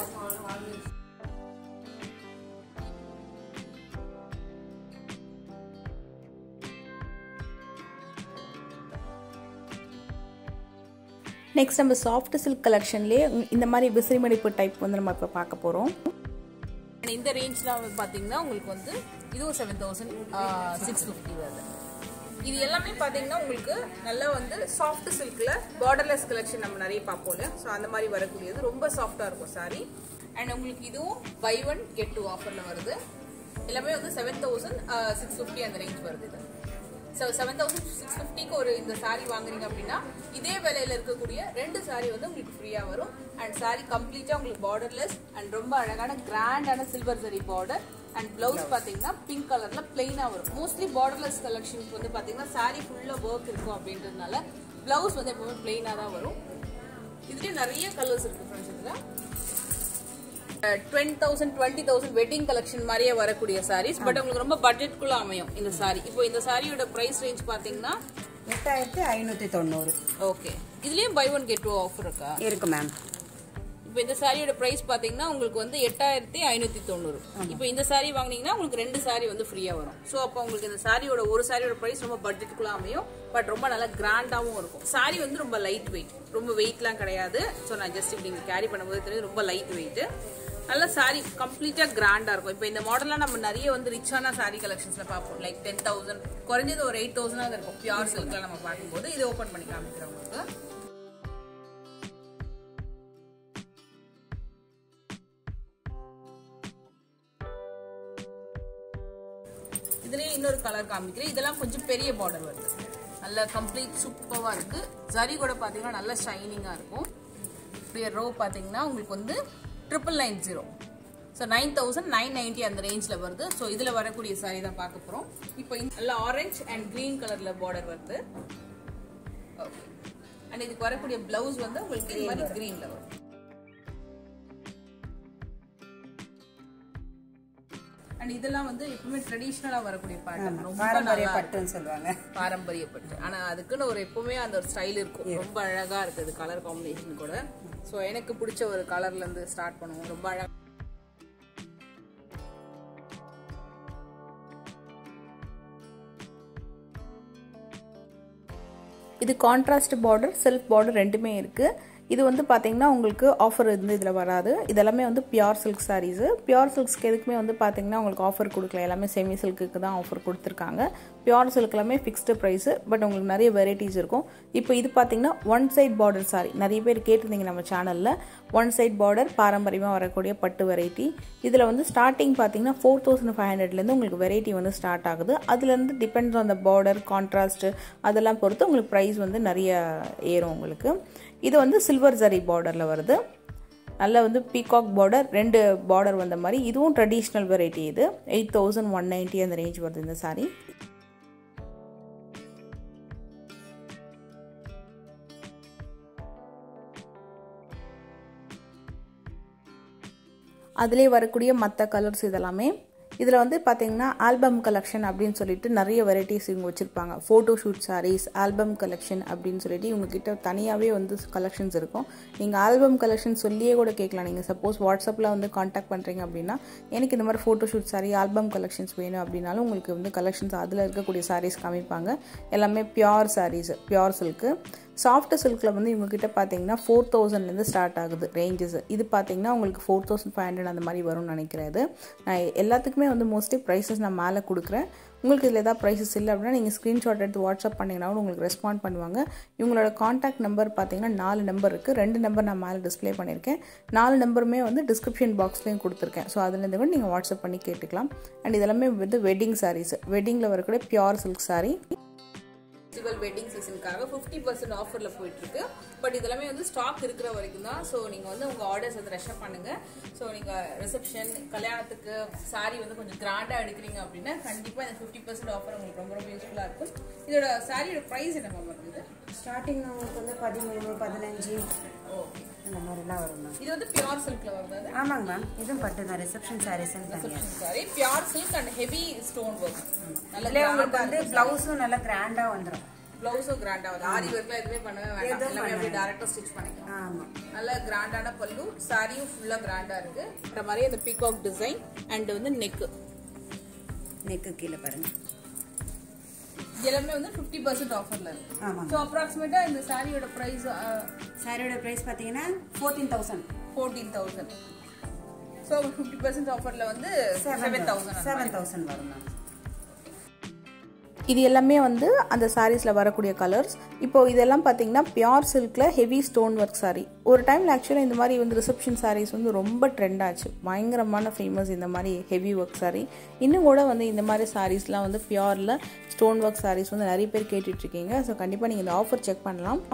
நெக்ஸ்ட் நம்ம சாஃப்ட் சில்க் கலெக்ஷன்லேயே இந்த மாதிரி விசிறி மடிப்பு டைப் வந்து நம்ம இப்போ பார்க்க போகிறோம் And இந்த ரேஞ்ச்ல வந்து பாத்தீங்கன்னா உங்களுக்கு வந்து இதுவும் செவன் தௌசண்ட் சிக்ஸ் ஃபிஃப்டி வருது இது எல்லாமே பாத்தீங்கன்னா உங்களுக்கு நல்லா வந்து சாஃப்ட் சில்க்ல பார்டர்லெஸ் கலெக்ஷன் நம்ம நிறைய பார்ப்போம்ல ஸோ அந்த மாதிரி வரக்கூடியது ரொம்ப சாஃப்டா இருக்கும் சாரி அண்ட் உங்களுக்கு இதுவும் பை ஒன் கெட் டூ ஆஃபர்ல வருது எல்லாமே வந்து செவன் தௌசண்ட் சிக்ஸ் ஃபிஃப்டி அந்த ரேஞ்ச் வருது இது ஸோ செவன் தௌசண்ட் சிக்ஸ் ஃபிஃப்டிக்கு ஒரு இந்த சாரி வாங்குறீங்க அப்படின்னா இதே விலையில இருக்கக்கூடிய ரெண்டு சாரி வந்து உங்களுக்கு ஃப்ரீயாக வரும் அண்ட் சாரி கம்ப்ளீட்டாக உங்களுக்கு பார்டர்லெஸ் அண்ட் ரொம்ப அழகான கிராண்டான silver zari border and blouse பார்த்தீங்கன்னா பிங்க் கலர்ல பிளெயினாக வரும் மோஸ்ட்லி பார்டர்லெஸ் கலெக்ஷனுக்கு வந்து பார்த்தீங்கன்னா சாரி ஃபுல்லாக ஒர்க் இருக்கும் அப்படின்றதுனால பிளவுஸ் வந்து எப்பவுமே பிளெயினாக தான் வரும் இதுலேயும் நிறைய கலர்ஸ் இருக்கு ஃப்ரெண்ட்ஸ் இதில் twenty thousand twenty thousand wedding collection மாதிரியே வரக்கூடிய சாரீஸ் பட் உங்களுக்கு ரொம்ப பட்ஜெட்குள்ள அமையும் இந்த சாரி இப்போ இந்த சாரியோட பிரைஸ் ரேஞ்ச் பாத்தீங்கன்னா எட்டாயிரத்தி ஐநூற்றி தொண்ணூறு ஓகே இதுலயும் buy one get two offer இருக்கா இருக்கு மேம் இப்போ இந்த சாரியோட பிரைஸ் பாத்தீங்கன்னா உங்களுக்கு வந்து எட்டாயிரத்தி ஐநூத்தி தொண்ணூறு இப்போ இந்த சாரி வாங்குனீங்கன்னா உங்களுக்கு ரெண்டு சாரி வந்து ஃப்ரீயா வரும் ஸோ அப்போ உங்களுக்கு இந்த சாரியோட ஒரு சாரியோட பிரைஸ் ரொம்ப பட்ஜெட்டுக்குள்ள அமையும் பட் ரொம்ப நல்லா கிராண்டாவும் இருக்கும் சாரி வந்து ரொம்ப லைட் வெயிட் ரொம்ப வெயிட்லாம் கிடையாது ஸோ நான் ஜஸ்ட் இப்படி நீங்க கேரி பண்ணும்போது தெரியும் ரொம்ப லைட் வெயிட் நல்ல சாரி கம்ப்ளீட்டா கிராண்டா இருக்கும் இப்போ இந்த மாடல்லாம் நம்ம நிறைய வந்து ரிச்சான சாரி கலெக்ஷன்ஸ்ல பார்ப்போம் லைக் டென் தௌசண்ட் குறைஞ்சது ஒரு எயிட் தௌசண்ட் இருக்கும் பியூர் சில்க்ல நம்ம பார்க்கும்போது இது ஓப்பன் பண்ணி காமிக்கிறேன் உங்களுக்கு இதுலயே இன்னொரு கலர் காமிக்கிறேன் இதெல்லாம் கொஞ்சம் பெரிய பார்டர் வருது நல்ல கம்ப்ளீட் சூப்பராக இருக்கு ஜரி கூட பார்த்தீங்கன்னா நல்ல ஷைனிங்காக இருக்கும் இப்படியே ரோ பார்த்தீங்கன்னா உங்களுக்கு வந்து triple nine zero so nine thousand nine ninety அந்த ரேஞ்சில் வருது ஸோ இதில் வரக்கூடிய சாரி தான் பார்க்க போகிறோம் இப்போ இந்த நல்ல ஆரஞ்ச் அண்ட் க்ரீன் கலரில் பார்டர் வருது ஓகே அண்ட் இதுக்கு வரக்கூடிய பிளவுஸ் வந்து உங்களுக்கு இது மாதிரி க்ரீனில் வரும் அண்ட் இதெல்லாம் வந்து எப்பவுமே ட்ரெடிஷ்னலா வரக்கூடிய பேட்டர்ன் ரொம்ப பாரம்பரிய நல்லா பட்டுன்னு சொல்லுவாங்க பாரம்பரிய பட்டு ஆனா அதுக்குன்னு ஒரு எப்பவுமே அந்த ஒரு ஸ்டைல் இருக்கும் ரொம்ப அழகா இருக்குது கலர் காம்பினேஷன் கூட சோ எனக்கு பிடிச்ச ஒரு கலர்ல இருந்து ஸ்டார்ட் பண்ணுவோம் ரொம்ப அழகா இது கான்ட்ராஸ்ட் பார்டர் செல்ஃப் பார்டர் ரெண்டுமே இருக்குது இது வந்து பார்த்தீங்கன்னா உங்களுக்கு ஆஃபர் வந்து இதில் வராது இதெல்லாமே வந்து பியூர் சில்க் சாரீஸு பியூர் சில்க்ஸ்க்கு எதுக்குமே வந்து பார்த்தீங்கன்னா உங்களுக்கு ஆஃபர் கொடுக்கல எல்லாமே செமி சில்க்குக்கு தான் ஆஃபர் கொடுத்துருக்காங்க பியூர் சில்க் எல்லாமே ஃபிக்ஸ்டு ப்ரைஸு பட் உங்களுக்கு நிறைய வெரைட்டிஸ் இருக்கும் இப்போ இது பார்த்தீங்கன்னா ஒன் சைட் பார்டர் சாரி நிறைய பேர் கேட்டிருந்தீங்க நம்ம சேனலில் ஒன் சைட் பார்டர் பாரம்பரியமாக வரக்கூடிய பட்டு வெரைட்டி இதில் வந்து ஸ்டார்டிங் பார்த்தீங்கன்னா ஃபோர் தௌசண்ட் ஃபைவ் ஹண்ட்ரட்லேருந்து உங்களுக்கு வெரைட்டி வந்து ஸ்டார்ட் ஆகுது அதுலேருந்து depends on the border contrast அதெல்லாம் பொறுத்து உங்களுக்கு ப்ரைஸ் வந்து நிறைய ஏறும் உங்களுக்கு இது வந்து சில்வர் ஜரி பார்டரில் வருது நல்ல வந்து பீகாக் பார்டர் ரெண்டு பார்டர் வந்த மாதிரி இதுவும் ட்ரெடிஷ்னல் வெரைட்டி இது எயிட் தௌசண்ட் ஒன் நைன்ட்டி அந்த ரேஞ்ச் வருது இந்த சாரீ அதிலே வரக்கூடிய மற்ற கலர்ஸ் இதெல்லாமே இதில் வந்து பார்த்தீங்கன்னா ஆல்பம் கலெக்ஷன் அப்படின்னு சொல்லிட்டு நிறைய வெரைட்டிஸ் இவங்க வச்சுருப்பாங்க photo shoot sarees album collection அப்படின்னு சொல்லிட்டு இவங்ககிட்ட தனியாகவே வந்து கலெக்ஷன்ஸ் இருக்கும் நீங்கள் ஆல்பம் கலெக்ஷன் சொல்லியே கூட கேட்கலாம் நீங்கள் சப்போஸ் வாட்ஸ்அப்பில் வந்து காண்டாக்ட் பண்ணுறீங்க அப்படின்னா எனக்கு இந்த மாதிரி photo shoot sari album collections வேணும் அப்படின்னாலும் உங்களுக்கு வந்து கலெக்ஷன்ஸ் அதில் இருக்கக்கூடிய சாரீஸ் காமிப்பாங்க எல்லாமே pure sarees pure silk soft சில்கில் வந்து இவங்ககிட்ட பார்த்தீங்கன்னா ஃபோர் தௌசண்ட்லேருந்து ஸ்டார்ட் ஆகுது ரேஞ்சஸ் இது பார்த்தீங்கன்னா உங்களுக்கு ஃபோர் தௌசண்ட் ஃபைவ் ஹண்ட்ரட் அந்த மாதிரி வரும்னு நினைக்கிறது நான் எல்லாத்துக்குமே வந்து மோஸ்ட்லி ப்ரைஸஸ் நான் மேலே கொடுக்குறேன் உங்களுக்கு இதில் ஏதாவது ப்ரைஸஸ் இல்லை அப்படின்னா நீங்கள் ஸ்க்ரீன்ஷாட் எடுத்து வாட்ஸ்அப் பண்ணிங்கன்னா கூட உங்களுக்கு ரெஸ்பாண்ட் பண்ணுவாங்க இவங்களோட காண்டாக்ட் நம்பர் பார்த்தீங்கன்னா நாலு நம்பர் இருக்குது ரெண்டு நம்பர் நான் மேலே டிஸ்ப்ளே பண்ணியிருக்கேன் நாலு நம்பருமே வந்து டிஸ்கிரிப்ஷன் பாக்ஸ்லேயும் கொடுத்துருக்கேன் ஸோ அதுலேருந்து கூட நீங்கள் வாட்ஸ்அப் பண்ணி கேட்டுக்கலாம் அண்ட் இதெல்லாமே வந்து வெட்டிங் சாரீஸ் வெட்டிங்கில் வரக்கூடிய pure silk sari festival wedding சீசனுக்காக ஃபிஃப்டி பர்சன்ட் ஆஃபரில் போயிட்டு இருக்கு பட் இதெல்லாமே வந்து ஸ்டாக் இருக்கிற வரைக்கும் தான் ஸோ நீங்கள் வந்து உங்கள் ஆர்டர்ஸ் வந்து ரெஷப் பண்ணுங்க ஸோ நீங்கள் ரிசப்ஷன் கல்யாணத்துக்கு சாரி வந்து கொஞ்சம் கிராண்டாக எடுக்கிறீங்க அப்படின்னா கண்டிப்பாக இந்த ஃபிஃப்டி பர்சன்ட் ஆஃபர் உங்களுக்கு ரொம்ப ரொம்ப யூஸ்ஃபுல்லாக இருக்கும் இதோட சாரியோட ப்ரைஸ் என்ன மேம் வருது ஸ்டார்டிங் உங்களுக்கு வந்து பதிமூணு பதினஞ்சு ஓகே இந்த மாதிரிலாம் வரும் மேம் இது வந்து பியூர் சில்க்ல வருது ஆமாங்க மேம் இதுவும் பட்டு தான் ரிசப்ஷன் சாரீஸ்ன்னு தனியாக sari pure silk and heavy stone work நல்ல இதுலேயே உங்களுக்கு வந்து ப்ளவுஸும் நல்லா கிராண்டாக வந்துடும் ப்ளவுஸும் கிராண்டா வருது ஆரி ஒர்க்ல எதுவுமே பண்ணவே வேண்டாம் எல்லாமே அப்படியே டேரக்டா ஸ்டிச் பண்ணிக்கலாம் ஆமாம் நல்ல கிராண்டான பல்லு சாரியும் ஃபுல்லா கிராண்டா இருக்கு இந்த மாதிரி அந்த பீகாக் டிசைன் அண்ட் வந்து நெக் நெக்கு கீழே பாருங்கள் எல்லாமே வந்து ஃபிஃப்டி பர்சன்ட் ஆஃபர்ல இருக்கு ஆமாங்க ஸோ அப்ராக்சிமேட்டா இந்த சாரியோட ப்ரைஸ் சாரியோட ப்ரைஸ் பார்த்தீங்கன்னா fourteen thousand fourteen thousand so fifty percent ஆஃபர்ல வந்து செவன் தௌசண்ட் செவன் தௌசண்ட் வரும் மேம் இது எல்லாமே வந்து அந்த சாரீஸில் வரக்கூடிய கலர்ஸ் இப்போ இதெல்லாம் பார்த்தீங்கன்னா பியோர் சில்கில் ஹெவி ஸ்டோன் ஒர்க் saree ஒரு டைமில் ஆக்சுவலாக இந்த மாதிரி வந்து ரிசப்ஷன் சாரீஸ் வந்து ரொம்ப ட்ரெண்ட் ஆச்சு பயங்கரமான ஃபேமஸ் இந்த மாதிரி ஹெவி ஒர்க் saree இன்னும் கூட வந்து இந்த மாதிரி சாரீஸ்லாம் வந்து பியோரில் ஸ்டோன் ஒர்க் சாரீஸ் வந்து நிறைய பேர் கேட்டுட்ருக்கீங்க ஸோ கண்டிப்பாக நீங்கள் இந்த ஆஃபர் செக் பண்ணலாம்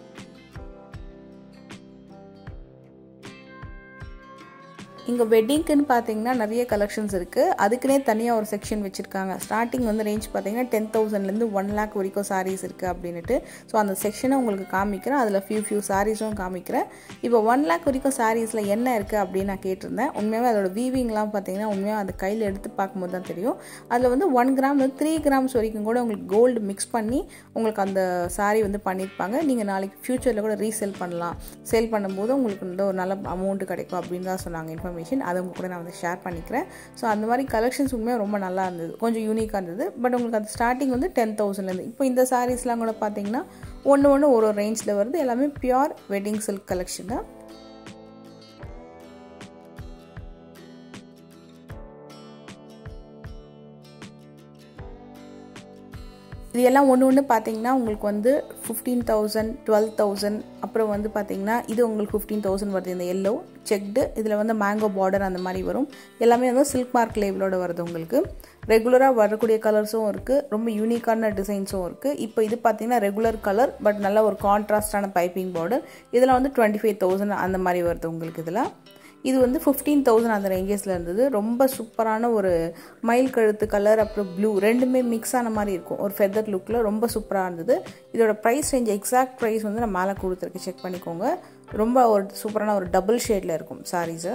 இங்கே வெட்டிங்க்குன்னு பார்த்தீங்கன்னா நிறைய கலெக்ஷன்ஸ் இருக்குது அதுக்குன்னே தனியாக ஒரு செக்ஷன் வச்சுருக்காங்க ஸ்டார்டிங் வந்து ரேஞ்ச் பார்த்தீங்கன்னா டென் தௌசண்ட்லேருந்து ஒன் லேக் வரைக்கும் சாரீஸ் இருக்குது அப்படின்ட்டு ஸோ அந்த செக்ஷனை உங்களுக்கு காமிக்கிறேன் அதில் ஃபியூ ஃபியூ சாரீஸும் காமிக்கிறேன் இப்போ ஒன் லேக் வரைக்கும் சாரீஸில் என்ன இருக்குது அப்படின்னு நான் கேட்டிருந்தேன் உண்மையாகவே அதோட வீவிங்லாம் பார்த்தீங்கன்னா உண்மையாக அது கையில் எடுத்து பார்க்கும்போது தான் தெரியும் அதில் வந்து ஒன் கிராம் த்ரீ கிராம்ஸ் வரைக்கும் கூட உங்களுக்கு கோல்டு மிக்ஸ் பண்ணி உங்களுக்கு அந்த சாரீ வந்து பண்ணியிருப்பாங்க நீங்கள் நாளைக்கு ஃப்யூச்சரில் கூட ரீசேல் பண்ணலாம் சேல் பண்ணும்போது உங்களுக்கு வந்து ஒரு நல்ல அமௌண்ட் கிடைக்கும் அப்படின்னு தான் சொன்னாங்க இன்ஃபர்மேஷன் அதை உங்க கூட நான் வந்து ஷேர் பண்ணிக்கிறேன் ஸோ அந்த மாதிரி கலெக்ஷன்ஸ் உண்மையாக ரொம்ப நல்லா இருந்தது கொஞ்சம் யூனிக்காக இருந்தது பட் உங்களுக்கு அந்த ஸ்டார்டிங் வந்து டென் தௌசண்ட்லேருந்து இப்போ இந்த சாரீஸ்லாம் கூட பார்த்தீங்கன்னா ஒன்று ஒன்று ஒரு ஒரு ரேஞ்சில் வருது எல்லாமே பியூர் வெட்டிங் சில்க் கலெக்ஷன் தான் இது எல்லாம் ஒன்று ஒன்று பார்த்தீங்கன்னா உங்களுக்கு வந்து ஃபிஃப்டீன் தௌசண்ட் டுவெல் தௌசண்ட் அப்புறம் வந்து பார்த்தீங்கன்னா இது உங்களுக்கு ஃபிஃப்டீன் தௌசண்ட் வருது இந்த எல்லோ செக்டு இதில் வந்து மேங்கோ பார்டர் அந்த மாதிரி வரும் எல்லாமே வந்து சில்க் மார்க் லேபிளோட வருது உங்களுக்கு ரெகுலராக வரக்கூடிய கலர்ஸும் இருக்குது ரொம்ப யூனிக்கான டிசைன்ஸும் இருக்குது இப்போ இது பார்த்தீங்கன்னா ரெகுலர் கலர் பட் நல்ல ஒரு கான்ட்ராஸ்டான பைப்பிங் பார்டர் இதில் வந்து டுவெண்ட்டி ஃபைவ் தௌசண்ட் அந்த மாதிரி வருது உங்களுக்கு இதில் இது வந்து ஃபிஃப்டீன் தௌசண்ட் அந்த ரேஞ்சஸில் இருந்தது ரொம்ப சூப்பரான ஒரு மயில் கழுத்து கலர் அப்புறம் ப்ளூ ரெண்டுமே மிக்ஸ் ஆன மாதிரி இருக்கும் ஒரு ஃபெதர் லுக்கில் ரொம்ப சூப்பராக இருந்தது இதோட ப்ரைஸ் ரேஞ்ச் எக்ஸாக்ட் ப்ரைஸ் வந்து நான் மேலே கொடுத்துருக்கு செக் பண்ணிக்கோங்க ரொம்ப ஒரு சூப்பரான ஒரு டபுள் ஷேடில் இருக்கும் சாரீஸு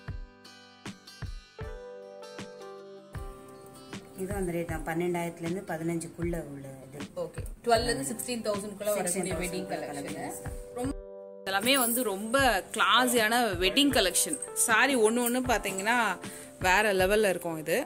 இதுவும் அந்த ரேட் தான் பன்னெண்டாயிரத்துலேருந்து பதினஞ்சுக்குள்ளே உள்ள இது ஓகே டுவெல்ல இருந்து சிக்ஸ்டீன் தௌசண்ட்குள்ள வரக்கூடிய வெட்டிங் கலெக்ஷன் ரொம்ப எல்லாமே வந்து ரொம்ப கிளாஸியான வெட்டிங் கலெக்ஷன் சாரி ஒன்று ஒன்று பார்த்தீங்கன்னா வேற லெவலில் இருக்கும் இது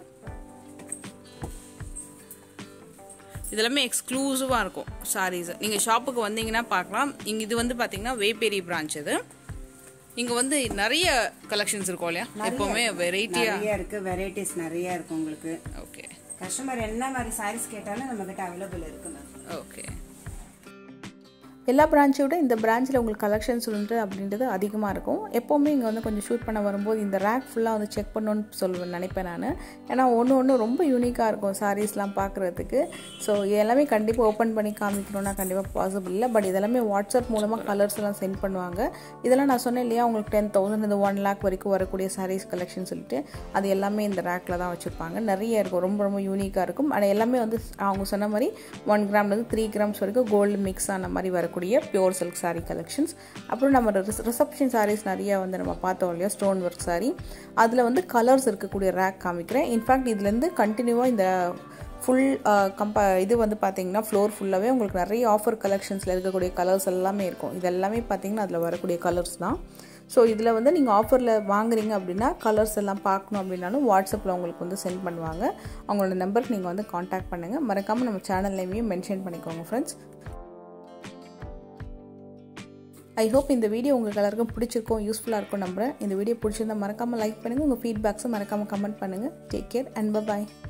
இதெல்லாமே எக்ஸ்க்ளூசிவாக இருக்கும் சாரீஸ் நீங்கள் ஷாப்புக்கு வந்தீங்கன்னா பார்க்கலாம் இங்கே இது வந்து பார்த்தீங்கன்னா வேப்பேரி பிரான்ச் இது இங்கே வந்து நிறைய கலெக்ஷன்ஸ் இருக்கும் இல்லையா எப்போவுமே வெரைட்டியாக நிறைய இருக்குது வெரைட்டிஸ் நிறைய இருக்குது உங்களுக்கு ஓகே கஸ்டமர் என்ன மாதிரி சாரீஸ் கேட்டாலும் நம்மக்கிட்ட அவைலபிள் இருக்குது மேம் ஓகே எல்லா பிரான்ச்சை விட இந்த பிரான்ச்சில் உங்களுக்கு கலெக்ஷன்ஸ் உண்டு அப்படின்றது அதிகமாக இருக்கும் எப்போவுமே இங்கே வந்து கொஞ்சம் ஷூட் பண்ண வரும்போது இந்த ரேக் ஃபுல்லாக வந்து செக் பண்ணணும்னு சொல்லுவேன் நினைப்பேன் நான் ஏன்னா ஒன்று ஒன்று ரொம்ப யூனிக்காக இருக்கும் சாரீஸ்லாம் பார்க்குறதுக்கு ஸோ எல்லாமே கண்டிப்பாக ஓப்பன் பண்ணி காமிக்கணும்னா கண்டிப்பாக பாசிபிள் இல்லை பட் இதெல்லாமே வாட்ஸ்அப் மூலமாக கலர்ஸ் எல்லாம் சென்ட் பண்ணுவாங்க இதெல்லாம் நான் சொன்னேன் இல்லையா உங்களுக்கு டென் தௌசண்ட் இந்த ஒன் லேக் வரைக்கும் வரக்கூடிய சாரீஸ் கலெக்ஷன் சொல்லிட்டு அது எல்லாமே இந்த ரேக்கில் தான் வச்சுருப்பாங்க நிறைய இருக்கும் ரொம்ப ரொம்ப யூனிக்காக இருக்கும் ஆனால் எல்லாமே வந்து அவங்க சொன்ன மாதிரி ஒன் கிராம்லேருந்து த்ரீ கிராம்ஸ் வரைக்கும் கோல்டு மிக்ஸ் ஆன மாதிரி வரக்கூடிய பியோர் சில்க் saree கலெக்ஷன்ஸ் அப்புறம் நம்ம ரிசப்ஷன் sarees நிறைய வந்து நம்ம பார்த்தோம் இல்லையா ஸ்டோன் ஒர்க் saree அதில் வந்து கலர்ஸ் இருக்கக்கூடிய ரேக் காமிக்கிறேன் இன்ஃபேக்ட் இதுலேருந்து கண்டினியூவாக இந்த ஃபுல் கம்பா இது வந்து பார்த்தீங்கன்னா ஃப்ளோர் ஃபுல்லாகவே உங்களுக்கு நிறைய ஆஃபர் கலெக்ஷன்ஸில் இருக்கக்கூடிய கலர்ஸ் எல்லாமே இருக்கும் இது எல்லாமே பார்த்தீங்கன்னா அதில் வரக்கூடிய கலர்ஸ் தான் ஸோ இதில் வந்து நீங்கள் ஆஃபரில் வாங்குறீங்க அப்படின்னா கலர்ஸ் எல்லாம் பார்க்கணும் அப்படின்னாலும் வாட்ஸ்அப்பில் உங்களுக்கு வந்து சென்ட் பண்ணுவாங்க அவங்களோட நம்பருக்கு நீங்கள் வந்து காண்டாக்ட் பண்ணுங்கள் மறக்காமல் நம்ம சேனல் நேமையும் மென்ஷன் பண்ணிக்கோங்க ஃப்ரெண்ட்ஸ் ஐ ஹோப் இந்த வீடியோ உங்களுக்கு எல்லாருக்கும் பிடிச்சிருக்கும் யூஸ்ஃபுல்லாக இருக்கும் நம்புறேன் இந்த வீடியோ பிடிச்சிருந்தா மறக்காமல் லைக் பண்ணுங்கள் உங்கள் ஃபீட்பேக்ஸும் மறக்காமல் கமெண்ட் பண்ணுங்கள் டேக் கேர் அண்ட் பாய்